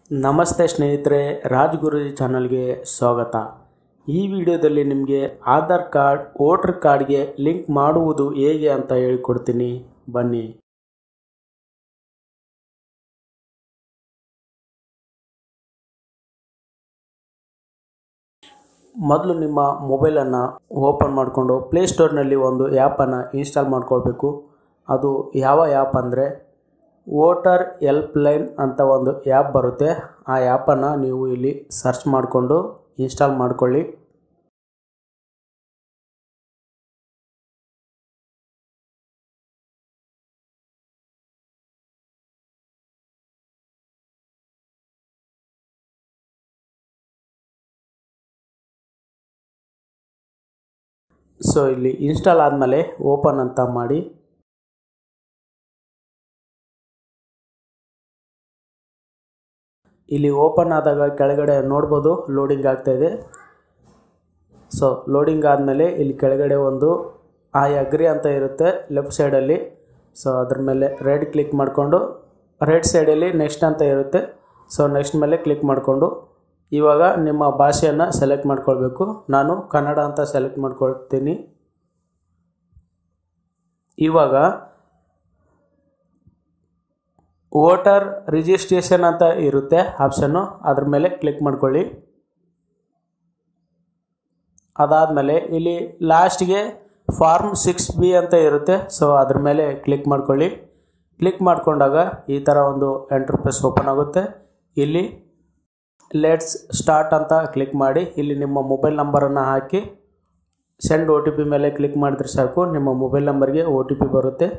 ನಮಸ್ತೆ ಸ್ನೇಹಿತರೆ ರಾಜ್ ಗುರುಜಿ ಚಾನಲ್ಗೆ ಸ್ವಾಗತ ಈ ವಿಡಿಯೋದಲ್ಲಿ ನಿಮಗೆ ಆಧಾರ್ ಕಾರ್ಡ್ ವೋಟರ್ ಕಾರ್ಡ್ಗೆ ಲಿಂಕ್ ಮಾಡುವುದು ಹೇಗೆ ಅಂತ ಹೇಳಿಕೊಡ್ತೀನಿ ಬನ್ನಿ ಮೊದಲು ನಿಮ್ಮ ಮೊಬೈಲನ್ನು ಓಪನ್ ಮಾಡಿಕೊಂಡು ಪ್ಲೇಸ್ಟೋರ್ನಲ್ಲಿ ಒಂದು ಆ್ಯಪನ್ನು ಇನ್ಸ್ಟಾಲ್ ಮಾಡ್ಕೊಳ್ಬೇಕು ಅದು ಯಾವ ಆ್ಯಪ್ ಅಂದರೆ ವೋಟರ್ ಹೆಲ್ಪ್ ಲೈನ್ ಅಂತ ಒಂದು ಆ್ಯಪ್ ಬರುತ್ತೆ ಆ ಆ್ಯಪನ್ನು ನೀವು ಇಲ್ಲಿ ಸರ್ಚ್ ಮಾಡಿಕೊಂಡು ಇನ್ಸ್ಟಾಲ್ ಮಾಡ್ಕೊಳ್ಳಿ ಸೊ ಇಲ್ಲಿ ಇನ್ಸ್ಟಾಲ್ ಆದಮೇಲೆ ಓಪನ್ ಅಂತ ಮಾಡಿ ಇಲ್ಲಿ ಓಪನ್ ಆದಾಗ ಕೆಳಗಡೆ ನೋಡ್ಬೋದು ಲೋಡಿಂಗ್ ಆಗ್ತಾ ಇದೆ ಸೊ ಲೋಡಿಂಗ್ ಆದಮೇಲೆ ಇಲ್ಲಿ ಕೆಳಗಡೆ ಒಂದು ಐ ಅಗ್ರಿ ಅಂತ ಇರುತ್ತೆ ಲೆಫ್ಟ್ ಸೈಡಲ್ಲಿ ಸೊ ಅದ್ರ ಮೇಲೆ ರೈಟ್ ಕ್ಲಿಕ್ ಮಾಡಿಕೊಂಡು ರೈಟ್ ಸೈಡಲ್ಲಿ ನೆಕ್ಸ್ಟ್ ಅಂತ ಇರುತ್ತೆ ಸೊ ನೆಕ್ಸ್ಟ್ ಮೇಲೆ ಕ್ಲಿಕ್ ಮಾಡಿಕೊಂಡು ಇವಾಗ ನಿಮ್ಮ ಭಾಷೆಯನ್ನು ಸೆಲೆಕ್ಟ್ ಮಾಡ್ಕೊಳ್ಬೇಕು ನಾನು ಕನ್ನಡ ಅಂತ ಸೆಲೆಕ್ಟ್ ಮಾಡ್ಕೊಳ್ತೀನಿ ಇವಾಗ ವೋಟರ್ ರಿಜಿಸ್ಟ್ರೇಷನ್ ಅಂತ ಇರುತ್ತೆ ಆಪ್ಷನ್ನು ಅದ್ರ ಮೇಲೆ ಕ್ಲಿಕ್ ಮಾಡ್ಕೊಳ್ಳಿ ಅದಾದಮೇಲೆ ಇಲ್ಲಿ ಲಾಸ್ಟ್ಗೆ ಫಾರ್ಮ್ ಸಿಕ್ಸ್ ಬಿ ಅಂತ ಇರುತ್ತೆ ಸೊ ಅದ್ರ ಮೇಲೆ ಕ್ಲಿಕ್ ಮಾಡ್ಕೊಳ್ಳಿ ಕ್ಲಿಕ್ ಮಾಡಿಕೊಂಡಾಗ ಈ ಥರ ಒಂದು ಎಂಟರ್ಪ್ರೆಸ್ ಓಪನ್ ಆಗುತ್ತೆ ಇಲ್ಲಿ ಲೆಟ್ಸ್ ಸ್ಟಾರ್ಟ್ ಅಂತ ಕ್ಲಿಕ್ ಮಾಡಿ ಇಲ್ಲಿ ನಿಮ್ಮ ಮೊಬೈಲ್ ನಂಬರನ್ನು ಹಾಕಿ ಸೆಂಡ್ ಒ ಟಿ ಪಿ ಮೇಲೆ ಕ್ಲಿಕ್ ಮಾಡಿದ್ರೆ ಸಾಕು ನಿಮ್ಮ ಮೊಬೈಲ್ ನಂಬರ್ಗೆ ಒ ಟಿ ಪಿ ಬರುತ್ತೆ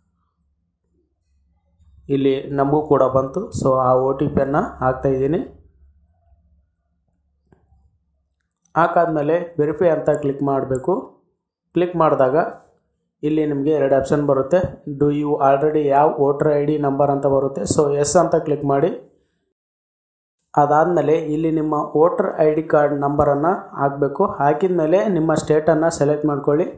ಇಲ್ಲಿ ನಮಗೂ ಕೂಡ ಬಂತು ಸೊ ಆ ಒ ಟಿ ಪಿಯನ್ನು ಹಾಕ್ತಾಯಿದ್ದೀನಿ ಹಾಕಾದ್ಮೇಲೆ ವೆರಿಫೈ ಅಂತ ಕ್ಲಿಕ್ ಮಾಡಬೇಕು ಕ್ಲಿಕ್ ಮಾಡಿದಾಗ ಇಲ್ಲಿ ನಿಮಗೆ ಎರಡು ಆಪ್ಷನ್ ಬರುತ್ತೆ ಡು ಯು ಆಲ್ರೆಡಿ ಯಾವ ವೋಟರ್ ಐ ಡಿ ನಂಬರ್ ಅಂತ ಬರುತ್ತೆ ಸೊ ಎಸ್ ಅಂತ ಕ್ಲಿಕ್ ಮಾಡಿ ಅದಾದಮೇಲೆ ಇಲ್ಲಿ ನಿಮ್ಮ ವೋಟರ್ ಐ ಡಿ ಕಾರ್ಡ್ ನಂಬರನ್ನು ಹಾಕಬೇಕು ಹಾಕಿದ ಮೇಲೆ ನಿಮ್ಮ ಸ್ಟೇಟನ್ನು ಸೆಲೆಕ್ಟ್ ಮಾಡ್ಕೊಳ್ಳಿ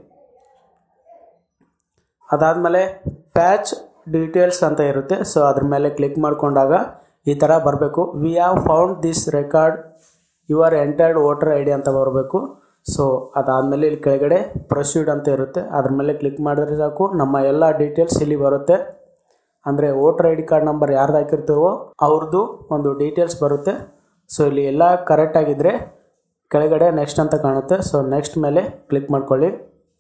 ಅದಾದಮೇಲೆ ಪ್ಯಾಚ್ ಡೀಟೇಲ್ಸ್ ಅಂತ ಇರುತ್ತೆ ಸೊ ಅದ್ರ ಮೇಲೆ ಕ್ಲಿಕ್ ಮಾಡಿಕೊಂಡಾಗ ಈ ಥರ ಬರಬೇಕು we have found this record your entered voter I D ಅಂತ ಬರಬೇಕು ಸೊ ಅದಾದಮೇಲೆ ಇಲ್ಲಿ ಕೆಳಗಡೆ ಪ್ರೊಸೀಡ್ ಅಂತ ಇರುತ್ತೆ ಅದ್ರ ಮೇಲೆ ಕ್ಲಿಕ್ ಮಾಡಿದ್ರೆ ಸಾಕು ನಮ್ಮ ಎಲ್ಲ ಡೀಟೇಲ್ಸ್ ಇಲ್ಲಿ ಬರುತ್ತೆ ಅಂದರೆ voter I D card number ಯಾರ್ದು ಹಾಕಿರ್ತೀವೋ ಅವ್ರದ್ದು ಒಂದು ಡೀಟೇಲ್ಸ್ ಬರುತ್ತೆ ಸೊ ಇಲ್ಲಿ ಎಲ್ಲ ಕರೆಕ್ಟಾಗಿದ್ದರೆ ಕೆಳಗಡೆ ನೆಕ್ಸ್ಟ್ ಅಂತ ಕಾಣುತ್ತೆ ಸೊ ನೆಕ್ಸ್ಟ್ ಮೇಲೆ ಕ್ಲಿಕ್ ಮಾಡ್ಕೊಳ್ಳಿ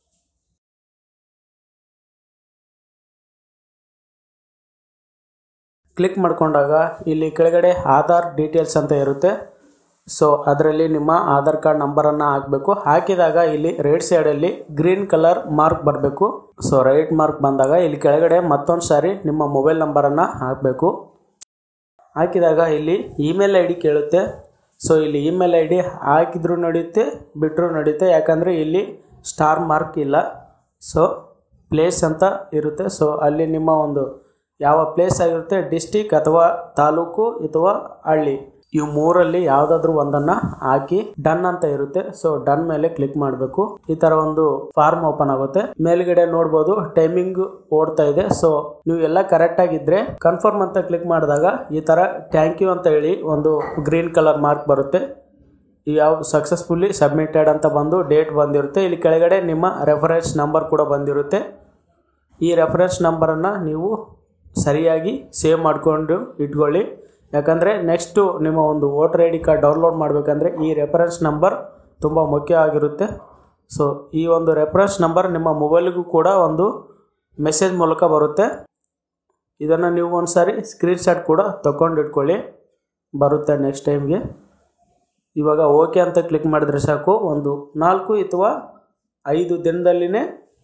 ಕ್ಲಿಕ್ ಮಾಡ್ಕೊಂಡಾಗ ಇಲ್ಲಿ ಕೆಳಗಡೆ ಆಧಾರ್ ಡೀಟೇಲ್ಸ್ ಅಂತ ಇರುತ್ತೆ ಸೊ ಅದರಲ್ಲಿ ನಿಮ್ಮ ಆಧಾರ್ ಕಾರ್ಡ್ ನಂಬರನ್ನು ಹಾಕಬೇಕು ಹಾಕಿದಾಗ ಇಲ್ಲಿ ರೈಟ್ ಸೈಡಲ್ಲಿ ಗ್ರೀನ್ ಕಲರ್ ಮಾರ್ಕ್ ಬರಬೇಕು ಸೊ ರೈಟ್ ಮಾರ್ಕ್ ಬಂದಾಗ ಇಲ್ಲಿ ಕೆಳಗಡೆ ಮತ್ತೊಂದು ಸಾರಿ ನಿಮ್ಮ ಮೊಬೈಲ್ ನಂಬರನ್ನು ಹಾಕಬೇಕು ಹಾಕಿದಾಗ ಇಲ್ಲಿ ಇಮೇಲ್ ಐ ಡಿ ಕೇಳುತ್ತೆ ಸೊ ಇಲ್ಲಿ ಇಮೇಲ್ ಐ ಡಿ ಹಾಕಿದ್ರೂ ನಡೆಯುತ್ತೆ ಬಿಟ್ಟರೂ ನಡೆಯುತ್ತೆ ಯಾಕಂದರೆ ಇಲ್ಲಿ ಸ್ಟಾರ್ ಮಾರ್ಕ್ ಇಲ್ಲ ಸೊ ಪ್ಲೇಸ್ ಅಂತ ಇರುತ್ತೆ ಸೊ ಅಲ್ಲಿ ನಿಮ್ಮ ಒಂದು ಯಾವ ಪ್ಲೇಸ್ ಆಗಿರುತ್ತೆ ಡಿಸ್ಟಿಕ್ ಅಥವಾ ತಾಲೂಕು ಅಥವಾ ಹಳ್ಳಿ ಇವು ಮೂರಲ್ಲಿ ಯಾವುದಾದ್ರೂ ಒಂದನ್ನು ಹಾಕಿ ಡನ್ ಅಂತ ಇರುತ್ತೆ ಸೊ ಡನ್ ಮೇಲೆ ಕ್ಲಿಕ್ ಮಾಡಬೇಕು ಈ ತರ ಒಂದು ಫಾರ್ಮ್ ಓಪನ್ ಆಗುತ್ತೆ ಮೇಲ್ಗಡೆ ನೋಡ್ಬೋದು ಟೈಮಿಂಗ್ ಓಡ್ತಾ ಇದೆ ಸೊ ನೀವು ಎಲ್ಲ ಕರೆಕ್ಟ್ ಆಗಿದ್ರೆ ಕನ್ಫರ್ಮ್ ಅಂತ ಕ್ಲಿಕ್ ಮಾಡಿದಾಗ ಈ ತರ ಥ್ಯಾಂಕ್ ಯು ಅಂತ ಹೇಳಿ ಒಂದು ಗ್ರೀನ್ ಕಲರ್ ಮಾರ್ಕ್ ಬರುತ್ತೆ ಯಾವ ಸಕ್ಸಸ್ಫುಲ್ಲಿ ಸಬ್ಮಿಟೆಡ್ ಅಂತ ಬಂದು ಡೇಟ್ ಬಂದಿರುತ್ತೆ ಇಲ್ಲಿ ಕೆಳಗಡೆ ನಿಮ್ಮ ರೆಫರೆನ್ಸ್ ನಂಬರ್ ಕೂಡ ಬಂದಿರುತ್ತೆ ಈ ರೆಫರೆನ್ಸ್ ನಂಬರನ್ನು ನೀವು ಸರಿಯಾಗಿ ಸೇವ್ ಮಾಡಿಕೊಂಡು ಇಟ್ಕೊಳ್ಳಿ ಯಾಕಂದರೆ ನೆಕ್ಸ್ಟು ನಿಮ್ಮ ಒಂದು voter I D card download ಮಾಡಬೇಕಂದ್ರೆ ಈ ರೆಫರೆನ್ಸ್ ನಂಬರ್ ತುಂಬ ಮುಖ್ಯ ಆಗಿರುತ್ತೆ ಸೊ ಈ ಒಂದು ರೆಫರೆನ್ಸ್ ನಂಬರ್ ನಿಮ್ಮ ಮೊಬೈಲಿಗೂ ಕೂಡ ಒಂದು ಮೆಸೇಜ್ ಮೂಲಕ ಬರುತ್ತೆ ಇದನ್ನು ನೀವು ಒಂದು ಸಾರಿ ಸ್ಕ್ರೀನ್ಶಾಟ್ ಕೂಡ ತಗೊಂಡು ಇಟ್ಕೊಳ್ಳಿ ಬರುತ್ತೆ ನೆಕ್ಸ್ಟ್ ಟೈಮ್ಗೆ ಇವಾಗ ಓಕೆ ಅಂತ ಕ್ಲಿಕ್ ಮಾಡಿದ್ರೆ ಸಾಕು ಒಂದು ನಾಲ್ಕು ಅಥವಾ ಐದು ದಿನದಲ್ಲಿನೇ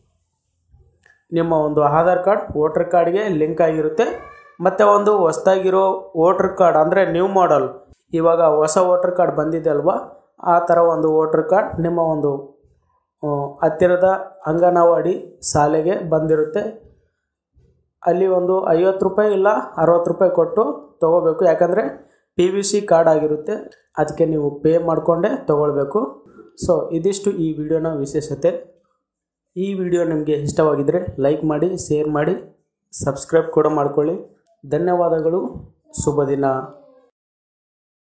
ನಿಮ್ಮ ಒಂದು ಆಧಾರ್ ಕಾರ್ಡ್ ವೋಟರ್ ಕಾರ್ಡ್ಗೆ ಲಿಂಕ್ ಆಗಿರುತ್ತೆ ಮತ್ತು ಒಂದು ಹೊಸ್ದಾಗಿರೋ ವೋಟರ್ ಕಾರ್ಡ್ ಅಂದರೆ ನ್ಯೂ ಮಾಡಲ್ ಇವಾಗ ಹೊಸ ವೋಟರ್ ಕಾರ್ಡ್ ಬಂದಿದೆ ಅಲ್ವಾ ಆ ಥರ ಒಂದು ವೋಟರ್ ಕಾರ್ಡ್ ನಿಮ್ಮ ಒಂದು ಹತ್ತಿರದ ಅಂಗನವಾಡಿ ಶಾಲೆಗೆ ಬಂದಿರುತ್ತೆ ಅಲ್ಲಿ ಒಂದು ಐವತ್ತು ರೂಪಾಯಿ ಇಲ್ಲ ಅರವತ್ತು ರೂಪಾಯಿ ಕೊಟ್ಟು ತೊಗೋಬೇಕು ಯಾಕಂದರೆ ಪಿ ವಿ ಸಿ ಕಾರ್ಡ್ ಆಗಿರುತ್ತೆ ಅದಕ್ಕೆ ನೀವು ಪೇ ಮಾಡಿಕೊಂಡೇ ತೊಗೊಳ್ಬೇಕು ಸೊ ಇದಿಷ್ಟು ಈ ವಿಡಿಯೋನ ವಿಶೇಷತೆ ಈ ವಿಡಿಯೋ ನಿಮಗೆ ಇಷ್ಟವಾಗಿದ್ದರೆ ಲೈಕ್ ಮಾಡಿ ಶೇರ್ ಮಾಡಿ ಸಬ್ಸ್ಕ್ರೈಬ್ ಕೂಡ ಮಾಡ್ಕೊಳ್ಳಿ ಧನ್ಯವಾದಗಳು ಶುಭ ದಿನ